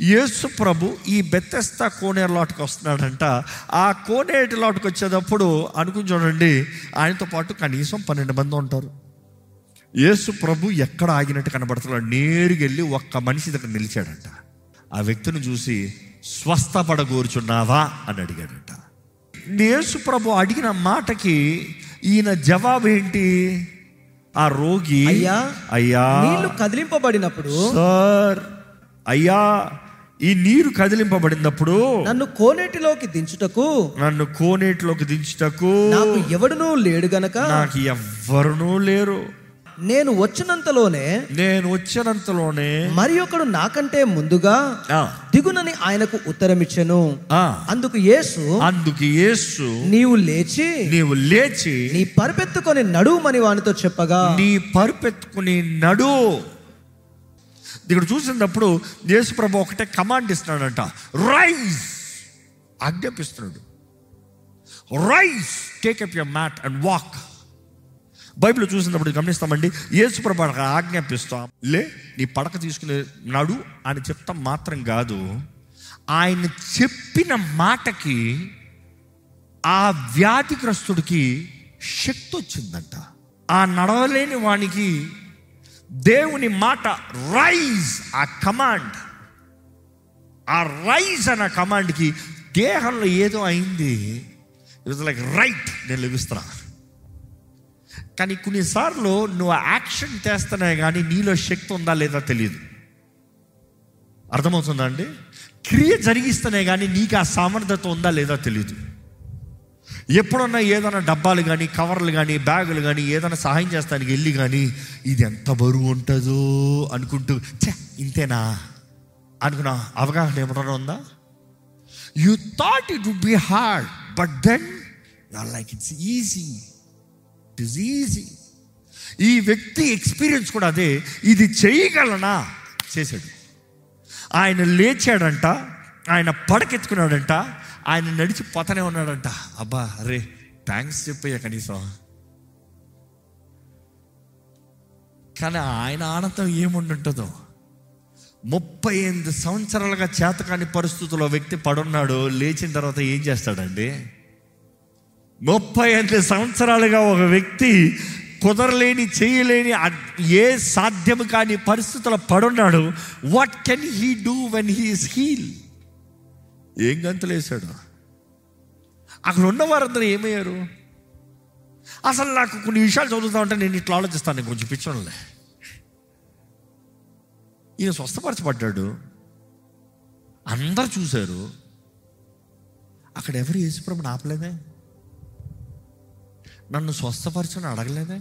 యేసు ప్రభు ఈ బెత్తెస్తా కోనేరు లోటుకు వస్తున్నాడంట ఆ కోనేటి లోటుకు వచ్చేటప్పుడు అనుకుని చూడండి ఆయనతో పాటు కనీసం పన్నెండు మంది ఉంటారు యేసు ప్రభు ఎక్కడ ఆగినట్టు కనబడుతున్నాడు నేరుగా వెళ్ళి ఒక్క మనిషి దగ్గర నిలిచాడంట ఆ వ్యక్తిని చూసి స్వస్థపడగోరుచున్నావా అని అడిగాడంట యేసు ప్రభు అడిగిన మాటకి ఈయన జవాబు ఏంటి ఆ రోగి అయ్యా, అయ్యా నీళ్లు కదిలింపబడినప్పుడు సార్ అయ్యా ఈ నీరు కదిలింపబడినప్పుడు నన్ను కోనేటిలోకి దించుటకు నన్ను కోనేటిలోకి దించుటకు నాకు ఎవడునూ లేడు గనక నాకు ఎవ్వరునూ లేరు నేను వచ్చినంతలోనే నేను వచ్చినంతలోనే మరి ఒకడు నాకంటే ముందుగా ఆ, దిగునని ఆయనకు ఉత్తరమిచ్చెను ఆ, అందుకు యేసు అందుకు యేసు నీవు లేచి నీవు లేచి నీ పరిపెత్తుకొని నడుమని వానితో చెప్పగా నీ పరుపెత్తుకుని నడు ఇక్కడ చూసినప్పుడు యేసు ప్రభు ఒకటే కమాండ్ ఇస్తున్నాడంట రైజ్ ఆజ్ఞాపిస్తున్నాడు rise take up your mat and walk Bible చూసినప్పుడు గమనిస్తామండి యేసు ప్రభు అక్కడ ఆజ్ఞాపిస్తాం లే నీ పడక తీసుకుని నడు అని చెప్తాం మాత్రం కాదు ఆయన చెప్పిన మాటకి ఆ వ్యాధిగ్రస్తుడికి శక్తి వచ్చిందంట ఆ నడవలేని వానికి దేవుని మాట రైజ్ ఆ కమాండ్ ఆ రైజ్ అన్న కమాండ్కి దేహంలో ఏదో అయింది ఇట్ లైక్ రైట్ నేను లభిస్తున్నా కానీ కొన్నిసార్లు నువ్వు యాక్షన్ చేస్తున్నా కానీ నీలో శక్తి ఉందా లేదా తెలియదు అర్థమవుతుందా అండి క్రియ జరిగిస్తేనే కానీ నీకు ఆ సామర్థ్యత ఉందా లేదా తెలియదు ఎప్పుడన్నా ఏదైనా డబ్బాలు కానీ కవర్లు కానీ బ్యాగులు కానీ ఏదైనా సహాయం చేస్తానికి వెళ్ళి కానీ ఇది ఎంత బరువు ఉంటుందో అనుకుంటూ ఛే ఇంతేనా అనుకున్న అవగాహన ఏమన్నా ఉందా you thought it would be hard but then like it's easy it is easy ఈ వ్యక్తి ఎక్స్పీరియన్స్ కూడా అదే ఇది చేయగలనా చేశాడు ఆయన లేచాడంట ఆయన పడకెత్తుకున్నాడంట ఆయన నడిచి పోతనే ఉన్నాడంట అబ్బా అరే థ్యాంక్స్ చెప్పయ్యా కనీసం కానీ ఆయన ఆనందం ఏముండుంటుందో ముప్పై ఎనిమిది సంవత్సరాలుగా చేతకాని పరిస్థితుల్లో వ్యక్తి పడున్నాడు లేచిన తర్వాత ఏం చేస్తాడండి ముప్పై ఎనిమిది సంవత్సరాలుగా ఒక వ్యక్తి కుదరలేని చేయలేని అ- ఏ సాధ్యము కాని పరిస్థితుల్లో పడున్నాడు what can he do when he's heal ఏం గంతులేశాడు అక్కడ ఉన్న వారందరూ ఏమయ్యారు అసలు నాకు కొన్ని విషయాలు చదువుతా ఉంటే నేను ఇట్లా ఆలోచిస్తాను నేను కొంచెం పిచ్చోళ్ళే ఈయన స్వస్థపరచబడ్డాడు అందరు చూశారు అక్కడ ఎవరు యేసుప్రభుని ఆపలేదే నన్ను స్వస్థపరచని అడగలేదే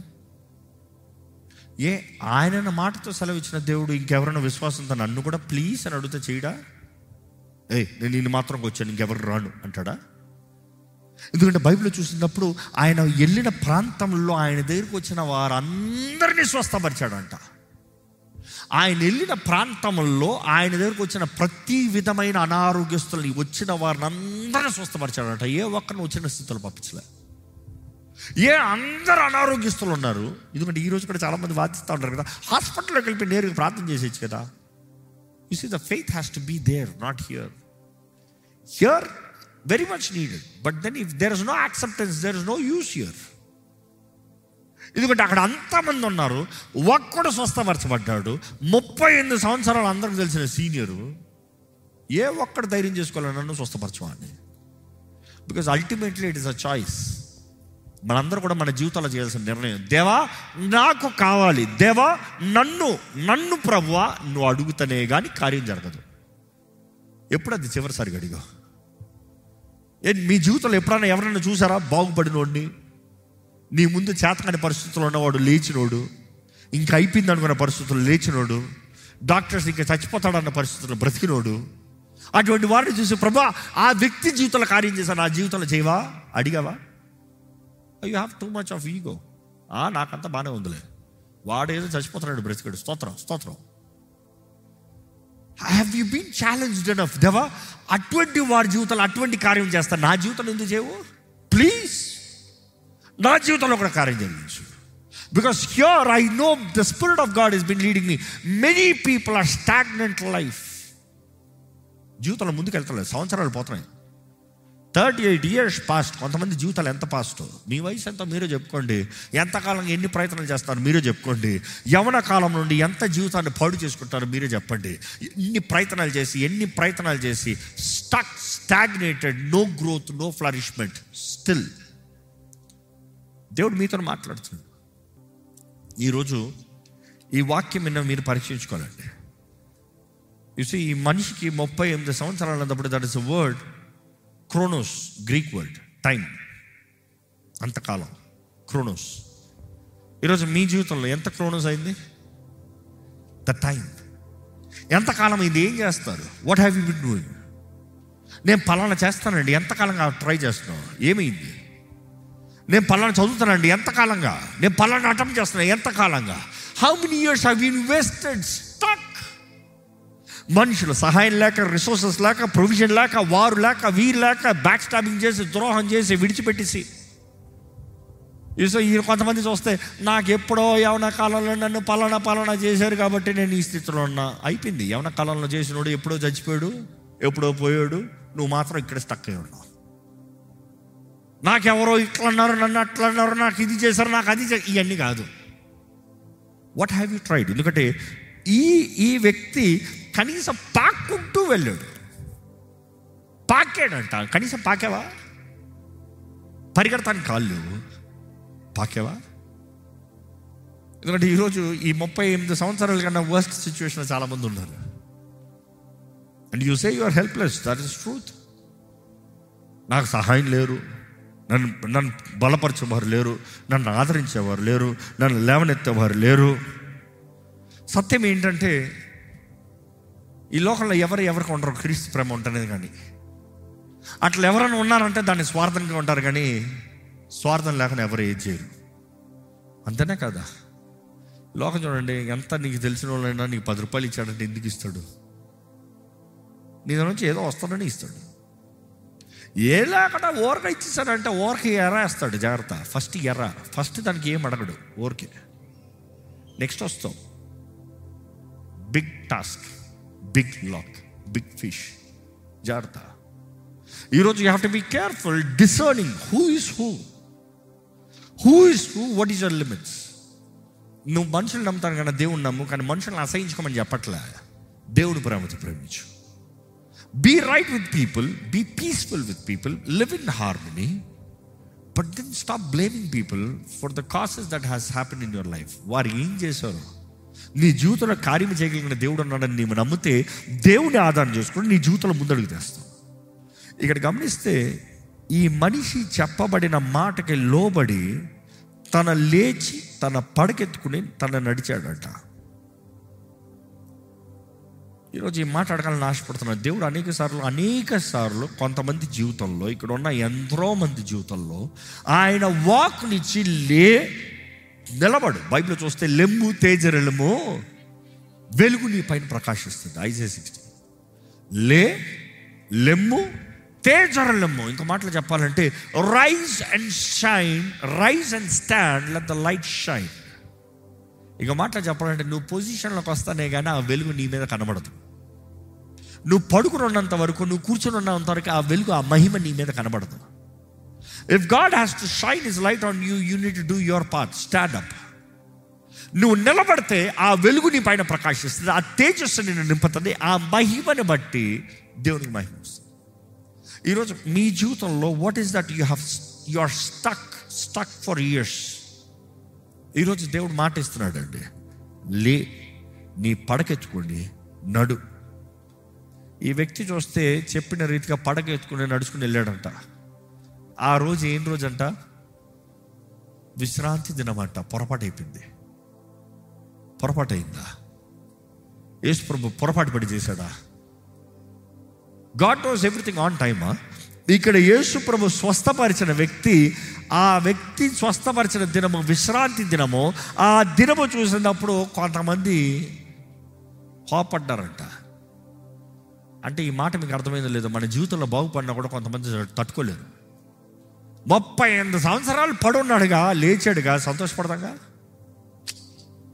ఏ ఆయన మాటతో సెలవు ఇచ్చిన దేవుడు ఇంకెవరైనా విశ్వాసంతో నన్ను కూడా ప్లీజ్ అని అడిగితే చేయడా ఏ నేను నేను మాత్రం వచ్చాను ఇంకెవరు రాను అంటాడా ఎందుకంటే బైబిల్ చూసినప్పుడు ఆయన వెళ్ళిన ప్రాంతంలో ఆయన దగ్గరికి వచ్చిన వారందరినీ స్వస్థపరిచాడంట ఆయన వెళ్ళిన ప్రాంతంలో ఆయన దగ్గరకు వచ్చిన ప్రతి విధమైన అనారోగ్యస్తులని వచ్చిన వారిని అందరినీ స్వస్థపరిచాడంట ఏ ఒక్కరిని వచ్చిన స్థితిలో పంపించలే ఏ అందరు అనారోగ్యస్తులు ఉన్నారు ఎందుకంటే ఈ రోజు కూడా చాలా మంది వాదిస్తూ ఉంటారు కదా హాస్పిటల్లోకి వెళ్ళి నేరుగా ప్రార్థన చేసేయచ్చు కదా you see the faith has to be there not here here very much needed but then if there is no acceptance there is no use here ఎందుకంటే అక్కడ అంతమంది ఉన్నారు ఒక్కడు స్వస్థపరచబడ్డాడు ముప్పై ఎనిమిది సంవత్సరాలు అందరికి తెలిసిన సీనియరు ఏ ఒక్కడు ధైర్యం చేసుకోవాలని నన్ను స్వస్థపరచమని because ultimately it is a choice మనందరూ కూడా మన జీవితాల్లో చేయాల్సిన నిర్ణయం దేవా నాకు కావాలి దేవా నన్ను నన్ను ప్రభువా నువ్వు అడుగుతనే కానీ కార్యం జరగదు ఎప్పుడు అది చివరిసారిగా అడిగా ఏ మీ జీవితంలో ఎప్పుడైనా ఎవరైనా చూసారా బాగుపడినోడిని నీ ముందు చేతకాని పరిస్థితుల్లో ఉన్నవాడు లేచినోడు ఇంకా అయిపోయింది అనుకున్న పరిస్థితుల్లో లేచినోడు డాక్టర్స్ ఇంకా చచ్చిపోతాడన్న పరిస్థితుల్లో బ్రతికినోడు అటువంటి వారిని చూసి ప్రభా ఆ వ్యక్తి జీవితంలో కార్యం చేశా నా జీవితంలో చేయవా అడిగావా you have too much of ego నాకంతా బాగానే ఉందిలే వాడు ఏదో చచ్చిపోతున్నాడు బ్రతికాడు స్తోత్రం స్తోత్రం have you been challenged enough దేవా అటువంటి వారి జీవితంలో అటువంటి కార్యం చేస్తా నా జీవితంలో ఎందుకు చేయవు ప్లీజ్ నా జీవితంలో కూడా కార్యం జరిగించు because here I know the spirit of God is been leading me many people are stagnant life జీవితంలో ముందుకు వెళ్తలేదు సంవత్సరాలు పోతున్నాయి థర్టీ ఎయిట్ ఇయర్స్ పాస్ట్ కొంతమంది జీవితాలు ఎంత పాస్ట్ మీ వయసు ఎంత మీరే చెప్పుకోండి ఎంతకాలం ఎన్ని ప్రయత్నాలు చేస్తారు మీరే చెప్పుకోండి యవన కాలం నుండి ఎంత జీవితాన్ని పాడు చేసుకుంటారో మీరే చెప్పండి ఎన్ని ప్రయత్నాలు చేసి ఎన్ని ప్రయత్నాలు చేసి stuck stagnated no growth no flourishment still దేవుడు మీతో మాట్లాడుతున్నాడు ఈరోజు ఈ వాక్యం విన్న మీరు పరీక్షించుకోవాలండి చూసి ఈ మనిషికి ముప్పై ఎనిమిది సంవత్సరాలు అన్నప్పుడు that is word chronos Greek word time అంతకాలం క్రోనోస్ ఈరోజు మీ జీవితంలో ఎంత క్రోనోస్ అయింది ద టైం ఎంతకాలం ఇది ఏం చేస్తారు what have you been doing నేను పలానా చేస్తానండి ఎంతకాలంగా ట్రై చేస్తున్నావు ఏమైంది నేను పలానా చదువుతానండి ఎంతకాలంగా నేను పలానా అటెంప్ట్ చేస్తున్నాను ఎంతకాలంగా how many years have been wasted stuck మనుషులు సహాయం లేక రిసోర్సెస్ లేక ప్రొవిజన్ లేక వారు లేక వీరు లేక బ్యాక్ స్టాబింగ్ చేసి ద్రోహం చేసి విడిచిపెట్టేసి సో ఈ కొంతమంది చూస్తే నాకు ఎప్పుడో యవన కాలంలో నన్ను పలానా పలానా చేశారు కాబట్టి నేను ఈ స్థితిలో ఉన్నా అయిపోయింది యవన కాలంలో చేసినోడు ఎప్పుడో చచ్చిపోయాడు ఎప్పుడో పోయాడు నువ్వు మాత్రం ఇక్కడ స్టక్ అయి ఉన్నావు నాకెవరో ఇట్లా అన్నారు నన్ను అట్లా అన్నారు నాకు ఇది చేశారు నాకు అది చే- ఇవన్నీ కాదు వాట్ హ్యావ్ యూ ట్రైడ్ ఎందుకంటే ఈ ఈ వ్యక్తి కనీసం పాక్కుంటూ వెళ్ళాడు పాకాడంట కనీసం పాకావా పరిగెడతానికి కాళ్ళు పాకావా ఎందుకంటే ఈరోజు ఈ ముప్పై ఎనిమిది సంవత్సరాల కన్నా వర్స్ట్ సిచ్యువేషన్ చాలా మంది ఉన్నారు and you say your helpless that is truth నాకు సహాయం లేరు నన్ను నన్ను బలపరిచేవారు లేరు నన్ను ఆదరించేవారు లేరు నన్ను లేవనెత్తేవారు లేరు సత్యం ఏంటంటే ఈ లోకంలో ఎవరు ఎవరికి ఉండరు క్రీస్తు ప్రేమ ఉంటనేది కానీ అట్లా ఎవరైనా ఉన్నారంటే దాన్ని స్వార్థంగా ఉంటారు కానీ స్వార్థం లేకుండా ఎవరు ఏది చేయరు అంతేనే కదా లోకం చూడండి ఎంత నీకు తెలిసిన వాళ్ళైనా నీకు పది రూపాయలు ఇచ్చాడంటే ఎందుకు ఇస్తాడు నీ దగ్గర నుంచి ఏదో వస్తాడని ఇస్తాడు ఏ లేకుండా ఓరక ఇచ్చేసాడంటే ఓరకి ఎర్ర వేస్తాడు జాగ్రత్త ఫస్ట్ ఎర్ర ఫస్ట్ దానికి ఏం అడగడు ఓరకే నెక్స్ట్ వస్తాం big task big lock big fish జాగ్రత్త ఈరోజు you have to be careful discerning who is who who is who what is your limits నువ్వు మనుషులు నమ్ముతాను కానీ దేవుని నమ్ము కానీ మనుషులను అసహించుకోమని చెప్పట్లే దేవుని ప్రేమతో ప్రేమించు be right with people be peaceful with people live in harmony but then stop blaming people for the causes that has happen in your life వారు ఏం చేశారు నీ జీవితంలో కార్యం చేయగలిగిన దేవుడు ఉన్నాడని నీవు నమ్మితే దేవుని ఆధారం చేసుకుని నీ జీవితంలో ముందడుగు తెస్తావు ఇక్కడ గమనిస్తే ఈ మనిషి చెప్పబడిన మాటకి లోబడి తన లేచి తన పడకెత్తుకుని తన నడిచాడట ఈరోజు ఈ మాట అడగాలని ఆశపడుతున్నాను దేవుడు అనేక సార్లు అనేక సార్లు కొంతమంది జీవితంలో ఇక్కడ ఉన్న ఎంతో మంది జీవితంలో ఆయన వాక్నిచ్చి లే నిలబడు బైబిల్ చూస్తే లెమ్ము తేజరెలము వెలుగు నీ పైన ప్రకాశిస్తుంది ఐజే సిక్స్టీ లే లెమ్ము తేజరలెమ్ము ఇంకో మాటలు చెప్పాలంటే rise and shine rise and stand let the light shine ఇక మాటలు చెప్పాలంటే నువ్వు పొజిషన్లోకి వస్తానే కానీ ఆ వెలుగు నీ మీద కనబడదు నువ్వు పడుకుని ఉన్నంత వరకు నువ్వు కూర్చొని ఉన్నంత వరకు ఆ వెలుగు ఆ మహిమ నీ మీద కనబడదు if God has to shine is light on you you need do your part stand up నువ్వు నిలబడితే ఆ వెలుగు నీ పైన ప్రకాశిస్తుంది ఆ తేజస్సు నిన్ను నింపుతుంది ఆ మహిమని బట్టి దేవునికి మహిమ వస్తుంది ఈరోజు మీ జీవితంలో what is that you have you are stuck stuck for years ఈరోజు దేవుడు మాట ఇస్తున్నాడు అండి లే నీ పడకెత్తుకోండి నడు ఈ వ్యక్తి చూస్తే చెప్పిన రీతిగా పడక ఎత్తుకుని నడుచుకుని వెళ్ళాడంట ఆ రోజు ఏం రోజు అంట విశ్రాంతి దినమంట పొరపాటు అయిపోయింది పొరపాటు అయిందా యేసు ప్రభు పొరపాటు పడి చేశాడా గాడ్ నోస్ ఎవ్రీథింగ్ ఆన్ టైమా ఇక్కడ యేసు ప్రభు స్వస్థపరిచిన వ్యక్తి ఆ వ్యక్తి స్వస్థపరిచిన దినము విశ్రాంతి దినము ఆ దినము చూసినప్పుడు కొంతమంది కోపడ్డారంట అంటే ఈ మాట మీకు అర్థమైందో లేదో మన జీవితంలో బాగుపడినా కూడా కొంతమంది తట్టుకోలేరు ముప్పై ఎనిమిది సంవత్సరాలు పడున్నాడుగా లేచాడుగా సంతోషపడదాగా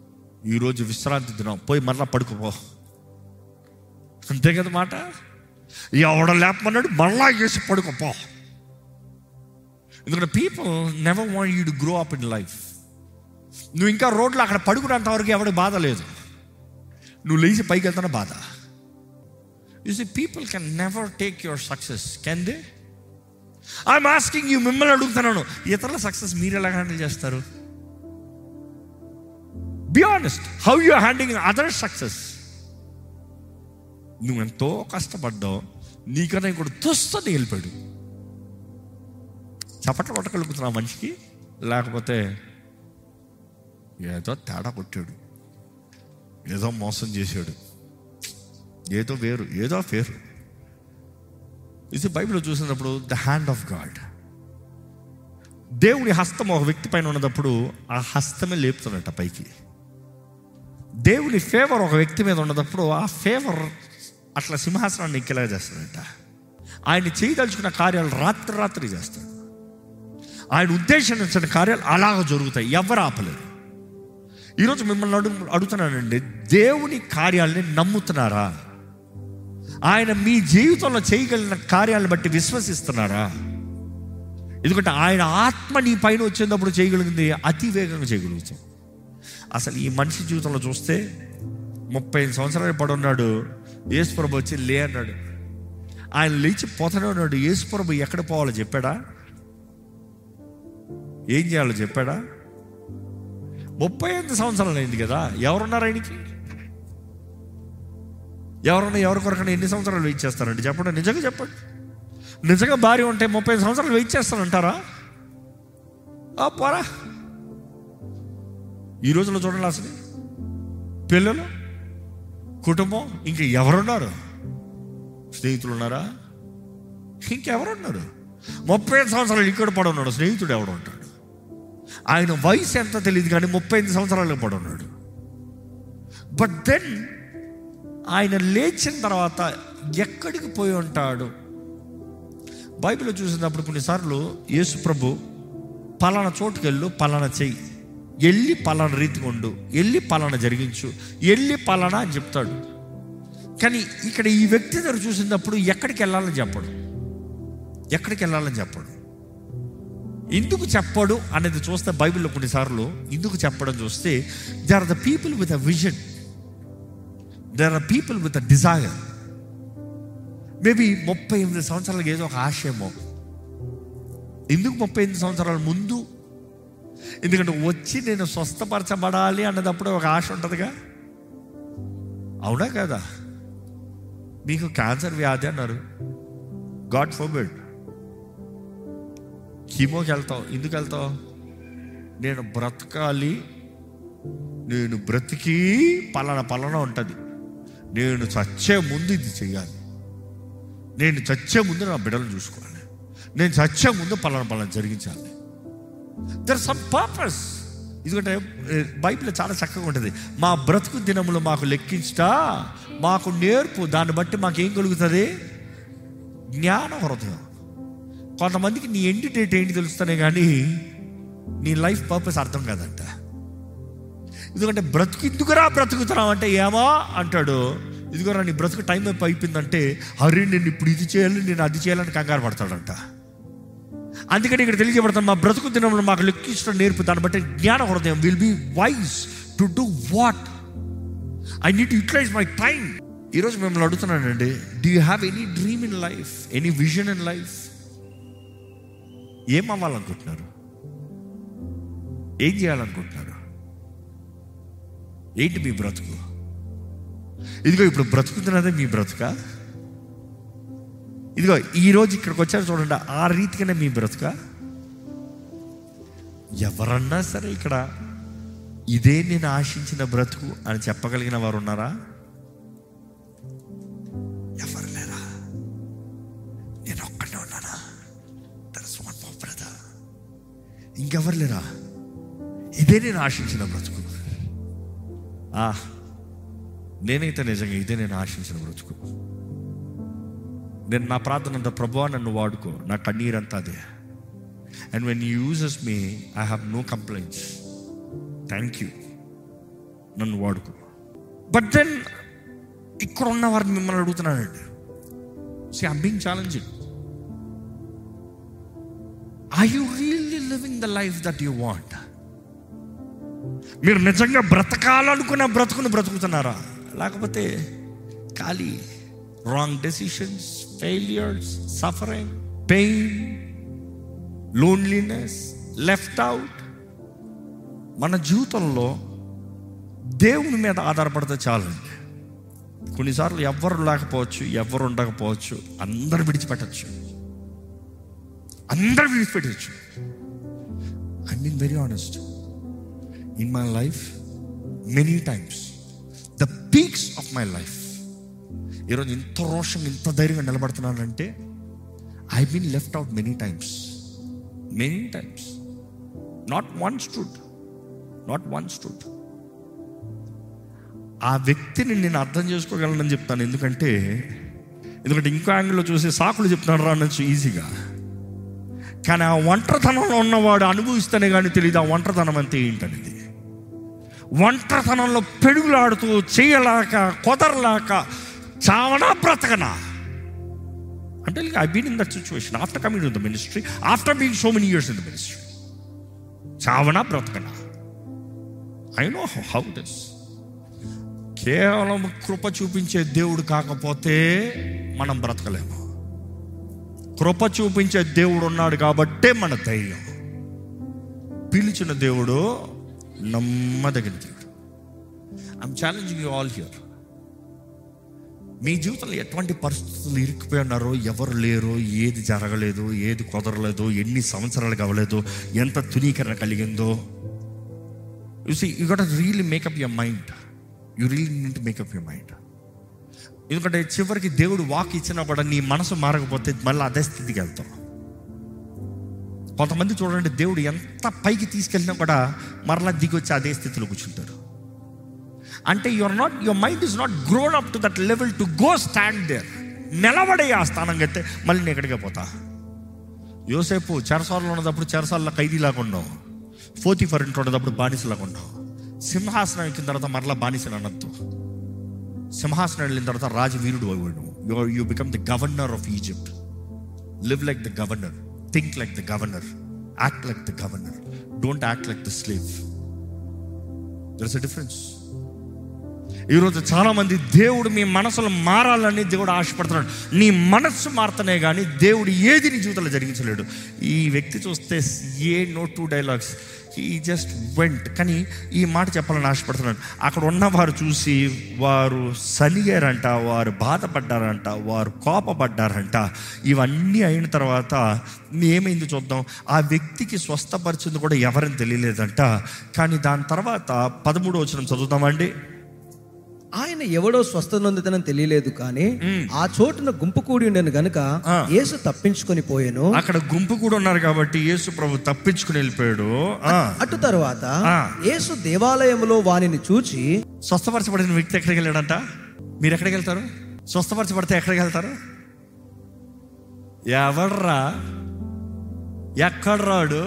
ఈరోజు విశ్రాంతి దినం పోయి మరలా పడుకోపో అంతే కదా మాట ఎవడ లేపమన్నాడు మళ్ళా చేసి పడుకోపో ఎందుకంటే people never want you to grow up in life నువ్వు ఇంకా రోడ్లో అక్కడ పడుకున్నంత వరకు ఎవడి బాధ లేదు నువ్వు లేచి పైకి వెళ్తున్న బాధ you see people can never take your success can they I'm asking you మిమ్మల్ని అడుగుతున్నాను ఇతరుల సక్సెస్ మీరు ఎలా హ్యాండిల్ చేస్తారు be honest how you handing other success నువ్వు ఎంతో కష్టపడ్డావు నీకన్నా ఇంకోటి తుస్తని వెళ్ళిపోయాడు చప్పట్లు కొట్టగలుగుతున్నావు ఆ మనిషికి లేకపోతే ఏదో తేడా కొట్టాడు ఏదో మోసం చేశాడు ఏదో వేరు ఏదో పేరు ఇది బైబిల్లో చూసినప్పుడు ద హ్యాండ్ ఆఫ్ గాడ్ దేవుని హస్తం ఒక వ్యక్తి పైన ఉన్నప్పుడు ఆ హస్తమే లేపుతున్నట్ట పైకి దేవుని ఫేవర్ ఒక వ్యక్తి మీద ఉన్నప్పుడు ఆ ఫేవర్ అట్లా సింహాసనాన్ని ఎక్కేలా చేస్తాడంట ఆయన చేయదలుచుకున్న కార్యాలు రాత్రి రాత్రి చేస్తాడు ఆయన ఉద్దేశించిన కార్యాలు అలాగ జరుగుతాయి ఎవరు ఆపలేరు ఈరోజు మిమ్మల్ని అడుగు అడుగుతున్నానండి దేవుని కార్యాలని నమ్ముతున్నారా ఆయన మీ జీవితంలో చేయగలిగిన కార్యాలను బట్టి విశ్వసిస్తున్నారా ఎందుకంటే ఆయన ఆత్మ నీ పైన వచ్చేటప్పుడు చేయగలిగింది అతి వేగంగా చేయగలుగుతాం అసలు ఈ మనిషి జీవితంలో చూస్తే ముప్పై ఐదు సంవత్సరాలు పడున్నాడు యేసుప్రభు వచ్చి లే అన్నాడు ఆయన లేచి పోతూనే ఉన్నాడు యేసుప్రభు ఎక్కడ పోవాలో చెప్పాడా ఏం చేయాలో చెప్పాడా ముప్పై ఐదు సంవత్సరాలు అయింది కదా ఎవరున్నారు ఆయనకి ఎవరన్నా ఎవరి కొరకన్నా ఎన్ని సంవత్సరాలు వెయిట్ చేస్తారండి చెప్పండి నిజంగా చెప్పండి నిజంగా భార్య ఉంటే ముప్పై ఐదు సంవత్సరాలు వెయిట్ చేస్తానంటారా ఆ పోరా ఈ రోజుల్లో చూడండి అసలు పిల్లలు కుటుంబం ఇంక ఎవరున్నారు స్నేహితులు ఉన్నారా ఇంకెవరున్నారు ముప్పై ఐదు సంవత్సరాలు ఇక్కడ పడి ఉన్నాడు స్నేహితుడు ఎవడు ఉంటాడు ఆయన వయసు ఎంత తెలియదు కానీ ముప్పై ఐదు సంవత్సరాలు పడి ఉన్నాడు బట్ దెన్ ఆయన లేచిన తర్వాత ఎక్కడికి పోయి ఉంటాడు బైబిల్లో చూసినప్పుడు కొన్నిసార్లు యేసు ప్రభు పలానా చోటుకి వెళ్ళు పలానా చెయ్యి వెళ్ళి పలానా రీతిగా ఉండు వెళ్ళి పలానా జరిగించు వెళ్ళి పలానా అని చెప్తాడు కానీ ఇక్కడ ఈ వ్యక్తి దగ్గర చూసినప్పుడు ఎక్కడికి వెళ్ళాలని చెప్పడు ఎక్కడికి వెళ్ళాలని చెప్పడు ఎందుకు చెప్పడు అనేది చూస్తే బైబిల్లో కొన్నిసార్లు ఎందుకు చెప్పడం చూస్తే they are the people with a vision there are people with a desire maybe ముప్పై ఎనిమిది సంవత్సరాలకి ఏదో ఒక ఆశయమో ఎందుకు ముప్పై ఎనిమిది సంవత్సరాల ముందు ఎందుకంటే వచ్చి నేను స్వస్థపరచబడాలి అన్నదప్పుడు ఒక ఆశ ఉంటుందిగా అవునా కదా మీకు క్యాన్సర్ వ్యాధి అన్నారు గాడ్ ఫోబెడ్ కీమోకి వెళ్తావు ఎందుకు వెళ్తావు నేను బ్రతకాలి నేను బ్రతికి పలానా పలానా ఉంటుంది నేను చచ్చే ముందు ఇది చెయ్యాలి నేను చచ్చే ముందు నా బిడ్డలు చూసుకోవాలి నేను చచ్చే ముందు పలానా పలానా జరిగించాలి దర్ సమ్ పర్పస్ ఎందుకంటే బైబిల్ చాలా చక్కగా ఉంటుంది మా బ్రతుకు దినములు మాకు లెక్కించుట మాకు నేర్పు దాన్ని బట్టి మాకు ఏం కలుగుతుంది జ్ఞాన హృదయం కొంతమందికి నీ ఎండి డేట్ ఏంటి తెలుస్తానే కానీ నీ లైఫ్ పర్పస్ అర్థం కాదంట ఎందుకంటే బ్రతుకు ఎందుకురా బ్రతుకుతున్నావు అంటే ఏమో అంటాడు ఇదిగోరా నీ బ్రతుకు టైం అయిపోయి అయిపోయిందంటే హరి నేను ఇప్పుడు ఇది చేయాలి నేను అది చేయాలని కంగారు పడతాడంట అందుకని ఇక్కడ తెలియజేయబడతాను మా బ్రతుకు దినంలో మాకు లెక్కించడం నేర్పు దాన్ని బట్టి జ్ఞాన హృదయం will be wise to do what I need to utilize my time ఈరోజు మిమ్మల్ని అడుగుతున్నానండి do you have any dream in life any vision in life ఏం అవ్వాలనుకుంటున్నారు ఏం చేయాలనుకుంటున్నారు ఏంటి మీ బ్రతుకు ఇదిగో ఇప్పుడు బ్రతుకుతున్నదే మీ బ్రతుక ఇదిగో ఈరోజు ఇక్కడికి వచ్చారు చూడండి ఆ రీతిగానే మీ బ్రతుక ఎవరన్నా సరే ఇక్కడ ఇదే నేను ఆశించిన బ్రతుకు అని చెప్పగలిగిన వారు ఉన్నారా ఎవరు లేరా నేను ఒక్కడే ఉన్నానా దట్స్ వన్ మోర్ బ్రదర్ ఇంకెవరు లేరా ఇదే నేను ఆశించిన బ్రతుకు ఆ నేనైతే నిజంగా ఇదే నేను ఆశించిన బ్రతుకు నేను నా ప్రార్థన అంతా ప్రభువా నన్ను వాడుకో నా కన్నీరంతా అదే and when uses me I have no complaints thank you నన్ను వాడుకో బట్ దెన్ ఇక్కడ ఉన్న వారిని మిమ్మల్ని అడుగుతున్నానండి see I'm being challenging I you really living the life that you want మీరు నిజంగా బ్రతకాలనుకున్న బ్రతుకుని బ్రతుకుతున్నారా లేకపోతే ఖాళీ wrong decisions failures suffering pain loneliness left out మన జీవితంలో దేవుని మీద ఆధారపడితే చాలండి కొన్నిసార్లు ఎవ్వరు లేకపోవచ్చు ఎవ్వరు ఉండకపోవచ్చు అందరు విడిచిపెట్టచ్చు అందరు విడిచిపెట్టచ్చు I mean very honest in my life many times the peaks of my life ఈరోజు ఇంత రోషంగా ఇంత ధైర్యంగా నిలబడుతున్నానంటే I been left out many times many times not one stood not one stood ఆ వ్యక్తిని నేను అర్థం చేసుకోగలనని చెప్తాను ఎందుకంటే ఎందుకంటే ఇంకో యాంగిల్లో చూసి సాకులు చెప్తున్నాడు రా అనొచ్చు ఈజీగా కానీ ఆ ఒంటరితనంలో ఉన్నవాడు అనుభవిస్తేనే కానీ తెలియదు ఆ ఒంటరితనం అంతే ఏంటనేది ఒంటరితనంలో పెడుగులాడుతూ చేయలేక కుదరలేక చావనా బ్రతకనా అంటే I been in that situation after coming in the ministry after being so many years in the ministry చావనా బ్రతకనా ఐ నో హౌ దిస్ కేవలం కృప చూపించే దేవుడు కాకపోతే మనం బ్రతకలేము కృప చూపించే దేవుడు ఉన్నాడు కాబట్టే మన ధైర్యం పిలిచిన దేవుడు నమ్మదగిన దేవుడు I'm challenging you all here మీ జీవితంలో ఎటువంటి పరిస్థితులు ఇరుక్కుపోయి ఉన్నారో ఎవరు లేరు ఏది జరగలేదు ఏది కుదరలేదు ఎన్ని సంవత్సరాలు కావలేదు ఎంత తునీకరణ కలిగిందో you see you got really make up your mind you really need make up your mind ఎందుకంటే చివరికి దేవుడు వాక్ ఇచ్చినా కూడా నీ మనసు మారకపోతే మళ్ళీ అదే స్థితికి వెళ్తాం కొంతమంది చూడండి దేవుడు ఎంత పైకి తీసుకెళ్ళినా కూడా మరలా దిగి వచ్చి అదే స్థితిలో కూర్చుంటారు అంటే your not your mind is not grown up to that level to go stand there నిలబడే ఆ స్థానం అయితే మళ్ళీ నేను ఎక్కడికే పోతా యోసేపు చెరసాలలో ఉన్నప్పుడు చెరసాలలో ఖైదీలాగా ఉన్నావు ఫోర్టీ ఫర్ ఇంట్లో ఉన్నప్పుడు బానిసలాగా ఉన్నావు సింహాసనం ఎక్కిన తర్వాత మరలా బానిసలు అనొద్దు సింహాసనం వెళ్ళిన తర్వాత రాజవీరుడు అవ్వడు you you become the governor of Egypt live like the governor think like the governor act like the governor don't act like the slave there is a difference ఈరోజు చాలా మంది దేవుడు మీ మనసులు మారాలని దేవుడు ఆశపడుతున్నాడు నీ మనస్సు మారుతనే కానీ దేవుడు ఏది నీ జీవితంలో జరిగించలేడు ఈ వ్యక్తి చూస్తే a no two dialogues he just went కానీ ఈ మాట చెప్పాలని ఆశపడుతున్నాడు అక్కడ ఉన్నవారు చూసి వారు సనిగారంట వారు బాధపడ్డారంట వారు కోపపడ్డారంట ఇవన్నీ అయిన తర్వాత ఏమైంది చూద్దాం ఆ వ్యక్తికి స్వస్థపరిచింది కూడా ఎవరని తెలియలేదంట కానీ దాని తర్వాత పదమూడు వచ్చిన చదువుతామండి ఆయన ఎవడో స్వస్థ నొందితనని తెలియలేదు కానీ ఆ చోటున గుంపు కూడి ఉండేను గనుక ఆ. యేసు తప్పించుకొని పోయెను అక్కడ గుంపు కూడా ఉన్నారు కాబట్టి యేసు ప్రభు తప్పించుకుని వెళ్ళిపోయాడు ఆ, అటు తరువాత ఆ. యేసు దేవాలయములో వానిని చూచి స్వస్థపరచబడిన వ్యక్తి ఎక్కడికి వెళ్ళాడంట మీరు ఎక్కడికి వెళ్తారు స్వస్థపరచబడితే ఎక్కడికి వెళ్తారు ఎవర్రా ఎక్కడ రాడు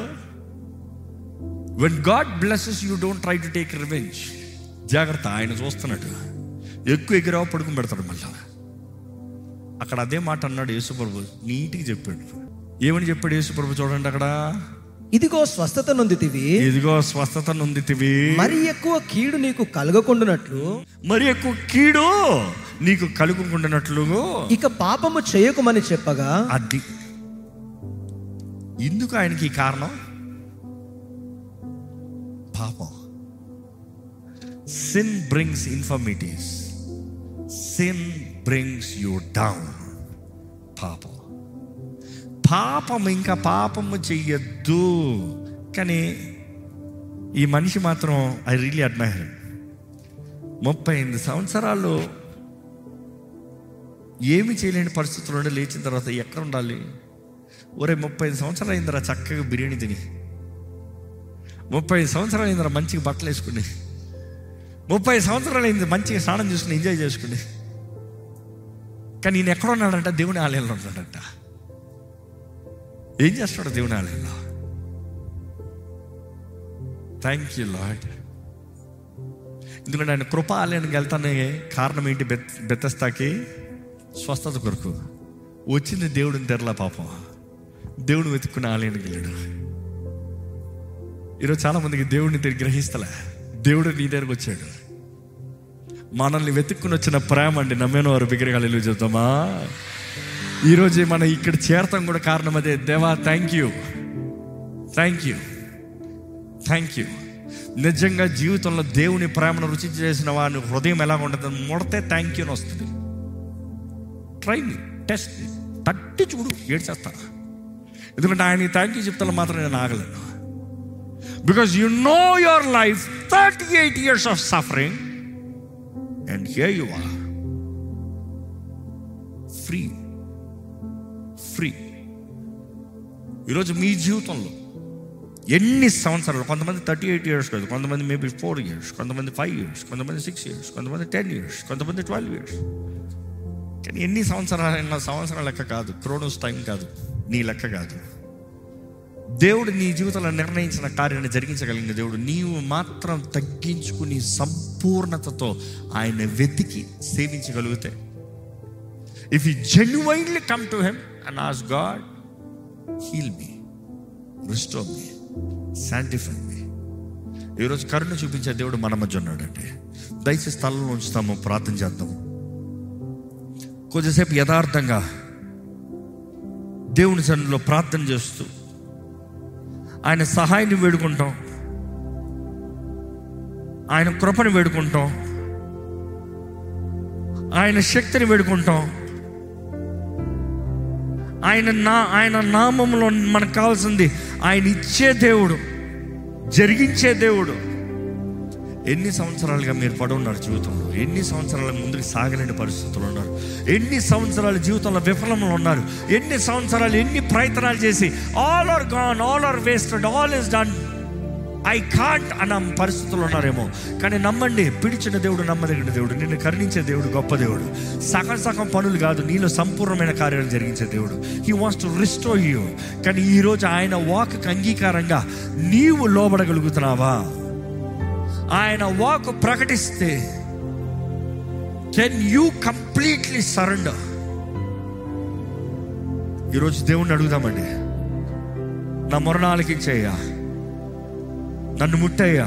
when God blesses you don't try to take revenge జాగ్రత్త ఆయన చూస్తున్నాడు ఎక్కువ ఎగిరావు పడుకుని పెడతాడు మళ్ళా అక్కడ అదే మాట అన్నాడు యేసుప్రభు నీటికి చెప్పాడు ఏమని చెప్పాడు యేసుప్రభు చూడండి అక్కడ ఇదిగో స్వస్థత నొందితివి ఇదిగో స్వస్థత నొందితివి మరి ఎక్కువ కీడు నీకు కలగకుండునట్లు మరి ఎక్కువ కీడు నీకు కలుగుకుంటున్నట్లు ఇక పాపము చేయకుమని చెప్పగా అది ఎందుకు ఆయనకి ఈ కారణం పాపం sin brings infirmities sin brings you down పాపం పాపం ఇంకా పాపము చెయ్యొద్దు కానీ ఈ మనిషి మాత్రం ఐ రియలీ అడ్మైర్ ముప్పై ఎనిమిది సంవత్సరాలు ఏమి చేయలేని పరిస్థితుల్లో లేచిన తర్వాత ఎక్కడ ఉండాలి ఒరే ముప్పై ఐదు సంవత్సరాలు అయిందిరా చక్కగా బిర్యానీ తిని ముప్పై ఐదు సంవత్సరాలు అయిందిరా మంచిగా బట్టలు వేసుకుని ముప్పై ఐదు సంవత్సరాలు అయింది మంచిగా స్నానం చేసుకుని ఎంజాయ్ చేసుకుని కానీ ఈయన ఎక్కడ ఉన్నాడంట దేవుని ఆలయంలో ఉన్నాడంట ఏం చేస్తాడు దేవుని ఆలయంలో థ్యాంక్ యూ లాడ్ ఎందుకంటే ఆయన కృప ఆలయానికి వెళ్తానే కారణం ఏంటి బెత్ బెత్తస్తాకి స్వస్థత కొరకు వచ్చింది దేవుడిని తెరలా పాపం దేవుడు వెతుక్కుని ఆలయానికి వెళ్ళాడు ఈరోజు చాలా మందికి దేవుడిని తిరిగి గ్రహిస్తలే దేవుడు నీ దగ్గరకు వచ్చాడు మనల్ని వెతుక్కుని వచ్చిన ప్రేమ అండి నమ్మిన వారు విగ్రహాలు చెప్తామా ఈరోజు మనం ఇక్కడ చేరతాం కూడా కారణం అదే దేవా thank you thank you thank you నిజంగా జీవితంలో దేవుని ప్రేమను రుచి చేసిన వాడిని హృదయం ఎలా ఉంటుంది ముడితే థ్యాంక్ యూ అని వస్తుంది ట్రై మీ టెస్ట్ తట్టి చూడు ఏడ్చేస్తా ఎందుకంటే ఆయన థ్యాంక్ యూ చెప్తాను మాత్రం నేను ఆగలేను because you know your life thirty eight years of suffering and here you are free free ఈరోజు మీ జీవితంలో ఎన్ని సంవత్సరాలు కొంతమంది థర్టీ ఎయిట్ ఇయర్స్ కాదు కొంతమంది మేబీ ఫోర్ ఇయర్స్ కొంతమంది ఫైవ్ ఇయర్స్ కొంతమంది సిక్స్ ఇయర్స్ కొంతమంది టెన్ ఇయర్స్ కొంతమంది ట్వెల్వ్ ఇయర్స్ కానీ ఎన్ని సంవత్సరాలైనా సంవత్సరాల లెక్క కాదు క్రోనోస్ టైం కాదు నీ లెక్క కాదు దేవుడు నీ జీవితంలో నిర్ణయించిన కార్యాన్ని జరిగించగలిగిన దేవుడు నీవు మాత్రం తగ్గించుకుని సంపూర్ణతతో ఆయన వెతికి సేవించగలిగితే if you genuinely come to him and ask God heal me restore me sanctify me ఈరోజు కరుణ చూపించే దేవుడు మన మధ్య ఉన్నాడండి దయచేసి స్థలంలో ఉంచుతాము ప్రార్థన చేద్దాము కొద్దిసేపు యథార్థంగా దేవుని సన్నిధిలో ప్రార్థన చేస్తూ ఆయన సహాయాన్ని వేడుకుంటాం ఆయన కృపను వేడుకుంటాం ఆయన శక్తిని వేడుకుంటాం ఆయన నా ఆయన నామంలో మనకు కావాల్సింది ఆయన ఇచ్చే దేవుడు జరిగించే దేవుడు ఎన్ని సంవత్సరాలుగా మీరు పడి ఉన్నారు జీవితంలో ఎన్ని సంవత్సరాల ముందుకు సాగలేని పరిస్థితులు ఉన్నారు ఎన్ని సంవత్సరాల జీవితంలో విఫలంలో ఉన్నారు ఎన్ని సంవత్సరాలు ఎన్ని ప్రయత్నాలు చేసి all are gone all are wasted all is done I can't అన్న పరిస్థితులు ఉన్నారేమో కానీ నమ్మండి పిడిచిన దేవుడు నమ్మదగిన దేవుడు నిన్ను కరుణించే దేవుడు గొప్ప దేవుడు సగం సగం పనులు కాదు నీలో సంపూర్ణమైన కార్యాలు జరిగించే దేవుడు he wants to restore you కానీ ఈరోజు ఆయన వాక్కి అంగీకారంగా నీవు లోబడగలుగుతున్నావా ఆయన వాక్ ప్రకటిస్తే కెన్ యూ కంప్లీట్లీ సరెండర్ ఈరోజు దేవుణ్ణి అడుగుదామండి నా మొరణ ఆలకించయ్యా నన్ను ముట్టయ్యా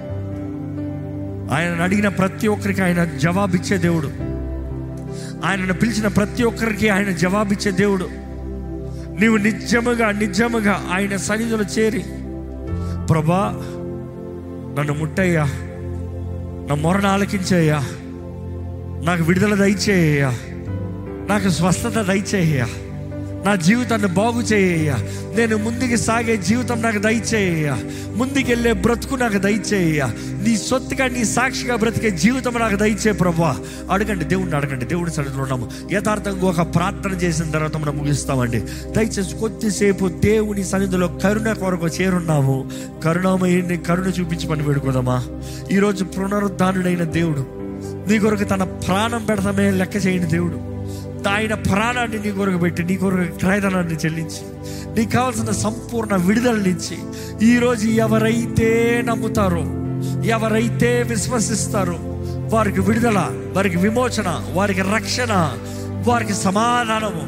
ఆయన అడిగిన ప్రతి ఒక్కరికి ఆయన జవాబిచ్చే దేవుడు ఆయనను పిలిచిన ప్రతి ఒక్కరికి ఆయన జవాబిచ్చే దేవుడు నీవు నిజముగా నిజముగా ఆయన సన్నిధిలో చేరి ప్రభా నన్ను ముట్టయ్యా నా మొరను ఆలకించయ్యా నాకు విడుదల దయచేయ్యా నాకు స్వస్థత దయచేయ్యా నా జీవితాన్ని బాగు చేయ్యా నేను ముందుకు సాగే జీవితం నాకు దయచేయ్యా ముందుకెళ్ళే బ్రతుకు నాకు దయచేయ్యా నీ సొత్తుగా నీ సాక్షిగా బ్రతికే జీవితం నాకు దయచే ప్రభా అడగండి దేవుడిని అడగండి దేవుడి సన్నిధిలో ఉన్నాము యథార్థంగా ఒక ప్రార్థన చేసిన తర్వాత మనం ముగిస్తామండి దయచేసి కొద్దిసేపు దేవుని సన్నిధిలో కరుణ కొరకు చేరున్నాము కరుణామయ్యని కరుణ చూపించి పని పెడుకుందామా ఈరోజు పునరుద్ధానుడైన దేవుడు నీ కొరకు తన ప్రాణం పెడతామే లెక్క చేయని దేవుడు ఆయన ప్రాణాన్ని నీ కొరకు పెట్టి నీ కొరకు క్రయధనాన్ని చెల్లించి నీకు కావాల్సిన సంపూర్ణ విడుదలనిచ్చి ఈరోజు ఎవరైతే నమ్ముతారో ఎవరైతే విశ్వసిస్తారో వారికి విడుదల వారికి విమోచన వారికి రక్షణ వారికి సమాధానము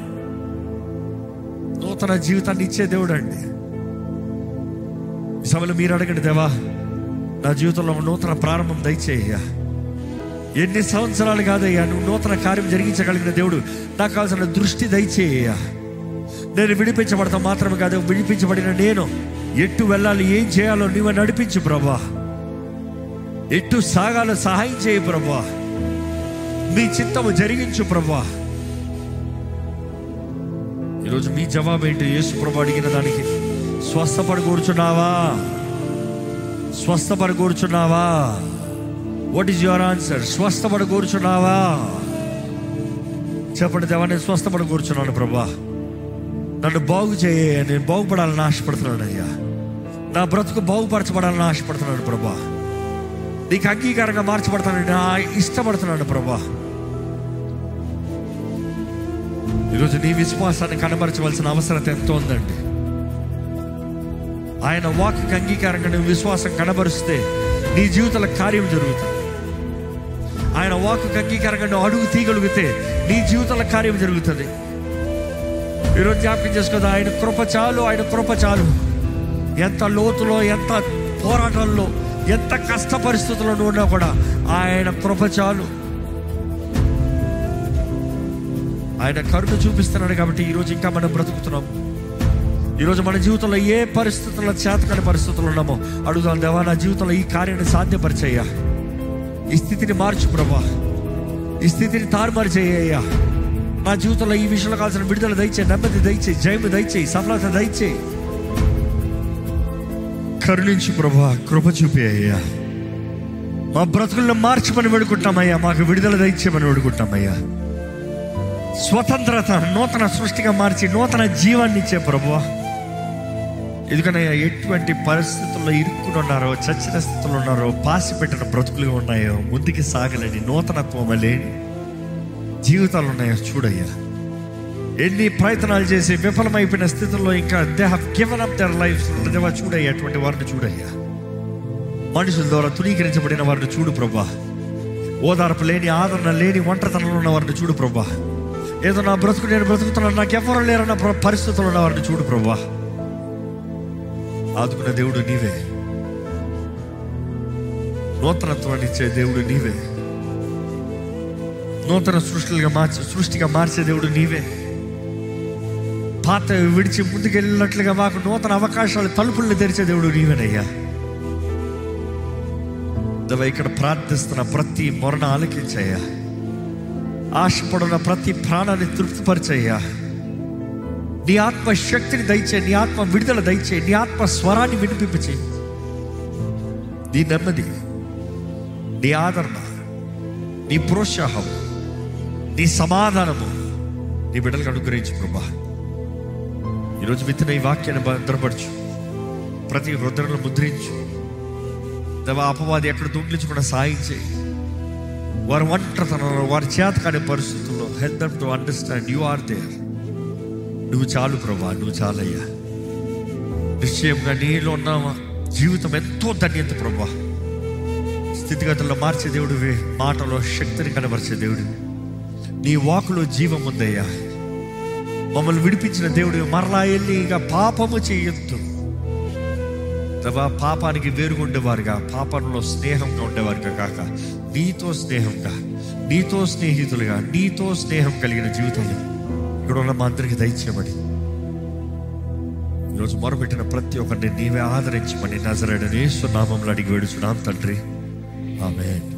నూతన జీవితాన్ని ఇచ్చే దేవుడు అండి ఈ సభలో మీరు అడగండి దేవా నా జీవితంలో ఒక నూతన ప్రారంభం దయచేయ్యా ఎన్ని సంవత్సరాలు కాదయ్యా నువ్వు నూతన కార్యం జరిగించగలిగిన దేవుడు నాకు కావాల్సిన దృష్టి దయచేయ్యా నేను విడిపించబడతా మాత్రమే కాదు విడిపించబడిన నేను ఎట్టు వెళ్ళాలి ఏం చేయాలో నువ్వు నడిపించు ప్రభా ఎట్టు సాగాలో సహాయం చేయి ప్రభా నీ చిత్తము జరిగించు ప్రభా ఈరోజు మీ జవాబు ఏంటి యేసు ప్రభు అడిగిన దానికి స్వస్థపడి కూర్చున్నావా స్వస్థపడి కూర్చున్నావా వాట్ ఈస్ యువర్ ఆన్సర్ స్వస్థపడి కూర్చున్నావా చెప్పండి దేవా నేను స్వస్థపడి కూర్చున్నాను ప్రభా నన్ను బాగు చేయ నేను బాగుపడాలని ఆశపడుతున్నాను అయ్యా నా బ్రతుకు బాగుపరచబడాలని ఆశపడుతున్నాను ప్రభా నీకు అంగీకారంగా మార్చబడతానని నా ఇష్టపడుతున్నాను ప్రభా ఈరోజు నీ విశ్వాసాన్ని కనబరచవలసిన అవసరం ఎంతో ఉందండి ఆయన వాక్కి అంగీకారంగా నువ్వు విశ్వాసం కనబరుస్తే నీ జీవితంలో కార్యం జరుగుతుంది ఆయన వాక్కు అంగీకారంగా నువ్వు అడుగు తీయగలిగితే నీ జీవితంలో కార్యం జరుగుతుంది ఈరోజు జ్ఞాపకం చేసుకోదా ఆయన కృప చాలు ఆయన కృప చాలు ఎంత లోతులో ఎంత పోరాటంలో ఎంత కష్ట పరిస్థితుల్లో ఉన్నా కూడా ఆయన కృప చాలు ఆయన కరుణ చూపిస్తున్నాడు కాబట్టి ఈరోజు ఇంకా మనం బ్రతుకుతున్నాం ఈరోజు మన జీవితంలో ఏ పరిస్థితుల్లో చేతకాని పరిస్థితులు ఉన్నామో అడుగుదాం దేవా నా జీవితంలో ఈ కార్యాన్ని సాధ్యపరిచయ్యా ఈ స్థితిని మార్చు ప్రభా ఈ స్థితిని తారుమారు చేయ్యా నా జీవితంలో ఈ విషయంలో కావాల్సిన విడుదల దయచేయి నెమ్మది దయచేయి జయము దయచేయి సఫలత దయచేయి కరుణించు ప్రభా కృప చూపి అయ్యా మా బ్రతుకుల్లో మార్చమని వేడుకుంటామయ్యా మాకు విడుదల దయచేయమని వేడుకుంటామయ్యా స్వతంత్రత నూతన సృష్టిగా మార్చి నూతన జీవాన్ని ఇచ్చే ప్రభువా ఎందుకనయ్యా ఎటువంటి పరిస్థితుల్లో ఇరుక్కుని ఉన్నారో చచ్చిన స్థితిలో ఉన్నారో పాసి పెట్టిన బ్రతుకులుగా ఉన్నాయో ముందుకు సాగలేని నూతనత్వం లేని జీవితాలు ఉన్నాయో చూడయ్యా ఎన్ని ప్రయత్నాలు చేసి విఫలమైపోయిన స్థితిలో ఇంకా they have given up their life దేవా చూడయ్యా అటువంటి వారిని చూడయ్యా మనుషుల ద్వారా తునీకరించబడిన వారిని చూడు ప్రభా ఓదార్పు లేని ఆదరణ లేని ఒంటరితనంలో ఉన్న వారిని చూడు ప్రభా ఏదో నా బ్రతుకు నేను బ్రతుకుతున్నాను నాకు ఎవరు లేరన్న ప్ర- పరిస్థితుల్లో ఉన్న వారిని చూడు ప్రభా ఆదుకున్న దేవుడు నీవే నూతనత్వాన్ని ఇచ్చే దేవుడు నీవే నూతన సృష్టిగా మార్చే సృష్టిగా మార్చే దేవుడు నీవే పాత విడిచి ముందుకెళ్ళినట్లుగా మాకు నూతన అవకాశాలు తలుపుల్ని తెరిచే దేవుడు నీవేనయ్యా దేవా ఇక్కడ ప్రార్థిస్తున్న ప్రతి మొరణ ఆలకించయ్యా ఆశపడున్న ప్రతి ప్రాణాన్ని తృప్తిపరిచయ్యా నీ ఆత్మ శక్తిని దయచే నీ ఆత్మ విడుదల దయచే నీ ఆత్మ స్వరాన్ని వినిపించే నీ నెమ్మది నీ ఆదరణ నీ ప్రోత్సాహం నీ సమాధానము నీ బిడ్డలకు అనుగ్రహించు ప్రభా ఈరోజు విత్తిన ఈ వాక్యాన్ని భద్రపరచు ప్రతి హృదయంలో ముద్రించు దేవా అపవాది ఎక్కడ దొంగిలించకుండా సాయం చేయి వారి ఒంటరితనంలో వారి చేత కాని పరిస్థితుల్లో help them to understand you are there నువ్వు చాలు ప్రభా నువ్వు చాలయ్యా నిశ్చయంగా నీలో ఉన్న జీవితం ఎంతో ధన్యత ప్రభా స్థితిగతుల్లో మార్చే దేవుడివి మాటలో శక్తిని కనబరిచే దేవుడివి నీ వాకులో జీవం ఉందయ్యా మమ్మల్ని విడిపించిన దేవుడు మరలా వెళ్ళి ఇక పాపము చేయొద్దు దేవా పాపానికి వేరుగా ఉండేవారుగా పాపంలో స్నేహంగా ఉండేవారుగా కాక నీతో స్నేహంగా నీతో స్నేహితులుగా నీతో స్నేహం కలిగిన జీవితాలు ఇక్కడ ఉన్న మా అందరికి దయచేయమని ఈరోజు మొరపెట్టిన ప్రతి ఒక్కరిని నీవే ఆదరించమని నజరడని నామంలో అడిగి వేడుచున్నాం తండ్రి ఆమె